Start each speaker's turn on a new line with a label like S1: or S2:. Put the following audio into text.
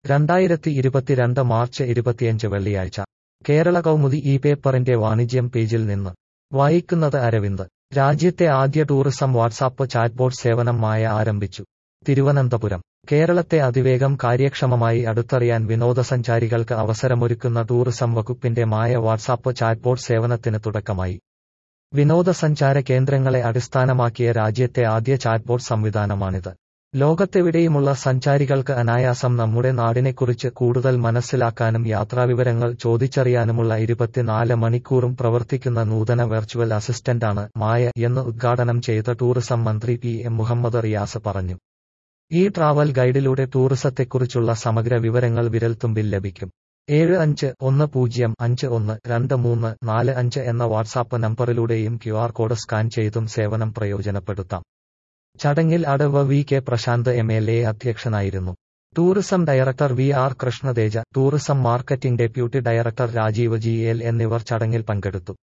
S1: രണ്ടായിരത്തി ഇരുപത്തിരണ്ട് മാർച്ച് ഇരുപത്തിയഞ്ച് വെള്ളിയാഴ്ച കേരള കൗമുദി ഈ പേപ്പറിന്റെ വാണിജ്യം പേജിൽ നിന്ന് വായിക്കുന്നത് അരവിന്ദ് രാജ്യത്തെ ആദ്യ ടൂറിസം വാട്സാപ്പ് ചാറ്റ്ബോട്ട് സേവനം മായ ആരംഭിച്ചു തിരുവനന്തപുരം കേരളത്തെ അതിവേഗം കാര്യക്ഷമമായി അടുത്തറിയാൻ വിനോദസഞ്ചാരികൾക്ക് അവസരമൊരുക്കുന്ന ടൂറിസം വകുപ്പിന്റെ മായ വാട്സാപ്പ് ചാറ്റ്ബോട്ട് സേവനത്തിന് തുടക്കമായി വിനോദസഞ്ചാര കേന്ദ്രങ്ങളെ അടിസ്ഥാനമാക്കിയ രാജ്യത്തെ ആദ്യ ചാറ്റ്ബോട്ട് സംവിധാനമാണിത് ലോകത്തെവിടെയുമുള്ള സഞ്ചാരികൾക്ക് അനായാസം നമ്മുടെ നാടിനെക്കുറിച്ച് കൂടുതൽ മനസ്സിലാക്കാനും യാത്രാവിവരങ്ങൾ ചോദിച്ചറിയാനുമുള്ള ഇരുപത്തിനാല് മണിക്കൂറും പ്രവർത്തിക്കുന്ന നൂതന വെർച്വൽ അസിസ്റ്റന്റാണ് മായ എന്ന് ഉദ്ഘാടനം ചെയ്ത ടൂറിസം മന്ത്രി പി എം മുഹമ്മദ് റിയാസ് പറഞ്ഞു ഈ ട്രാവൽ ഗൈഡിലൂടെ ടൂറിസത്തെക്കുറിച്ചുള്ള സമഗ്ര വിവരങ്ങൾ വിരൽത്തുമ്പിൽ ലഭിക്കും ഏഴ് അഞ്ച് ഒന്ന് പൂജ്യം അഞ്ച് ഒന്ന് രണ്ട് മൂന്ന് നാല് അഞ്ച് എന്ന വാട്സാപ്പ് നമ്പറിലൂടെയും ക്യു ആർ കോഡ് സ്കാൻ ചെയ്തും സേവനം പ്രയോജനപ്പെടുത്താം ചടങ്ങിൽ അടവ് V K Prashanth M L A അധ്യക്ഷനായിരുന്നു tourism director V R Krishnateja tourism marketing deputy director Rajeev G L എന്നിവർ ചടങ്ങിൽ പങ്കെടുത്തു